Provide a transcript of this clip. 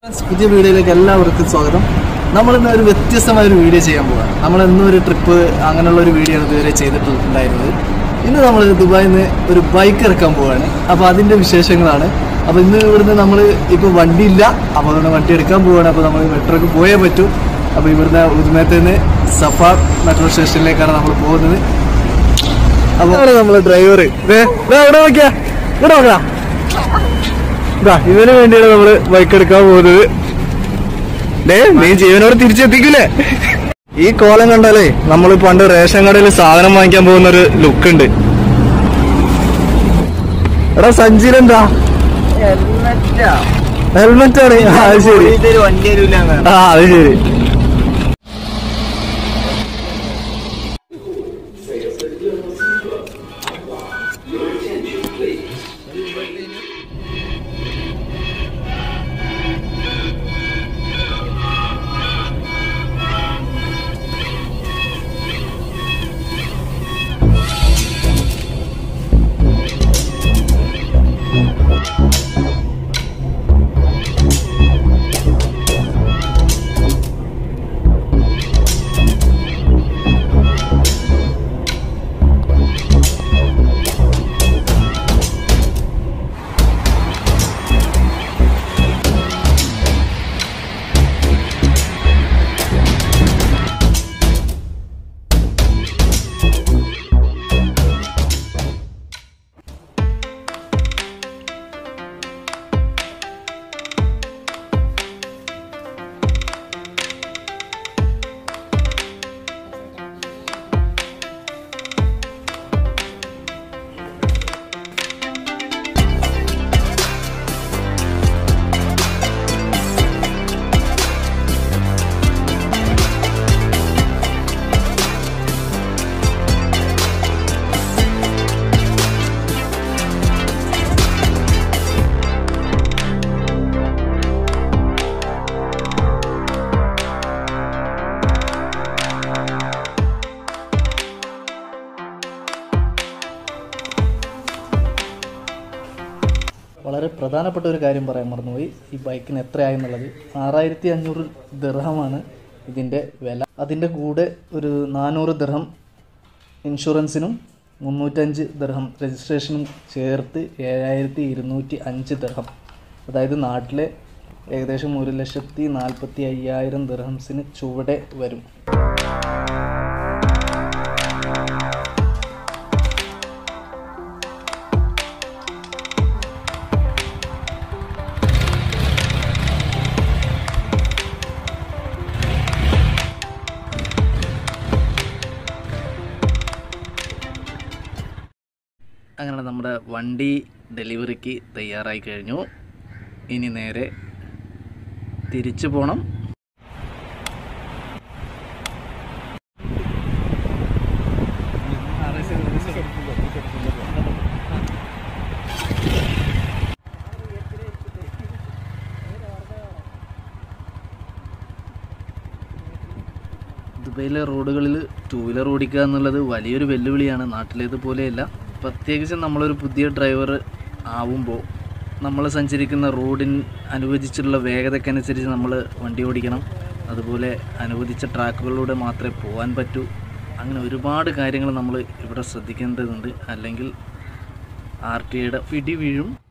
friends, പുതിയ വീഡിയോയിലേക്ക് എല്ലാവർക്കും സ്വാഗതം നമ്മൾ ഇന്ന് ഒരു വ്യത്യസ്തമായ ഒരു വീഡിയോ ചെയ്യാൻ പോവാണ് നമ്മൾ ഇന്നും ഒരു ട്രിപ്പ് അങ്ങനെയുള്ള ഒരു വീഡിയോ ആണ് ഇതുവരെ ചെയ്തിട്ടുണ്ടായിരുന്നത് ഇന്ന് നമ്മൾ ദുബായിൽ നിന്ന് ഒരു ബൈക്ക് ഇറക്കാൻ പോവാണ് അപ്പോൾ അതിൻ്റെ വിശേഷങ്ങളാണ് അപ്പോൾ ഇന്ന് ഇവിടുന്ന് നമ്മൾ ഇപ്പോൾ വണ്ടിയില്ല അപ്പോൾ അതുകൊണ്ട് വണ്ടി എടുക്കാൻ പോവാണ് അപ്പോൾ നമ്മൾ മെട്രോക്ക് പോയേ പറ്റൂ അപ്പോൾ ഇവിടുന്ന് ഉദ്മയത്തിൽ നിന്ന് സഫ മെട്രോ സ്റ്റേഷനിലേക്കാണ് നമ്മൾ പോകുന്നത് അപ്പോൾ നമ്മൾ ഡ്രൈവർ ഇവിടെ നോക്കിയാ ഇവിടെ നോക്കാം ഇതാ ഇവന് വേണ്ടിയാണ് നമ്മള് ബൈക്ക് എടുക്കാൻ പോകുന്നത് ഡേ നീ ജീവനോട് തിരിച്ചെത്തിക്കില്ലേ ഈ കോലം കണ്ടാലേ നമ്മൾ പണ്ട് റേഷൻ കടയിൽ സാധനം വാങ്ങിക്കാൻ പോകുന്ന ഒരു ലുക്ക് ഉണ്ട് എടാ സഞ്ചിയിലെന്താ ഹെൽമെറ്റ് ആണ് ആ, അത് ശരി വണ്ടി തരൂല ആ അത് ശരി വളരെ പ്രധാനപ്പെട്ട ഒരു കാര്യം പറയാൻ മറന്നുപോയി ഈ ബൈക്കിന് എത്രയായെന്നുള്ളത് ആറായിരത്തി അഞ്ഞൂറ് ദിർഹമാണ് ഇതിൻ്റെ വില അതിൻ്റെ കൂടെ ഒരു നാനൂറ് ദിർഹം ഇൻഷുറൻസിനും മുന്നൂറ്റഞ്ച് ദിർഹം രജിസ്ട്രേഷനും ചേർത്ത് ഏഴായിരത്തി ഇരുന്നൂറ്റി അഞ്ച് ദിർഹം അതായത് നാട്ടിലെ ഏകദേശം ഒരു ലക്ഷത്തി നാൽപ്പത്തി അയ്യായിരം ദിർഹംസിന് ചുവടെ വരും അങ്ങനെ നമ്മുടെ വണ്ടി ഡെലിവറിക്ക് തയ്യാറായി കഴിഞ്ഞു ഇനി നേരെ തിരിച്ചു പോകണം ദുബൈയിലെ റോഡുകളിൽ ടൂ വീലർ ഓടിക്കുക എന്നുള്ളത് വലിയൊരു വെല്ലുവിളിയാണ് നാട്ടിലേതുപോലെയല്ല പ്രത്യേകിച്ച് നമ്മളൊരു പുതിയ ഡ്രൈവർ ആവുമ്പോൾ നമ്മൾ സഞ്ചരിക്കുന്ന റോഡിന് അനുവദിച്ചിട്ടുള്ള വേഗതയ്ക്കനുസരിച്ച് നമ്മൾ വണ്ടി ഓടിക്കണം അതുപോലെ അനുവദിച്ച ട്രാക്കുകളിലൂടെ മാത്രമേ പോകാൻ പറ്റൂ അങ്ങനെ ഒരുപാട് കാര്യങ്ങൾ നമ്മൾ ഇവിടെ ശ്രദ്ധിക്കേണ്ടതുണ്ട് അല്ലെങ്കിൽ ആർ ടി ഐയുടെ പിടി വീഴും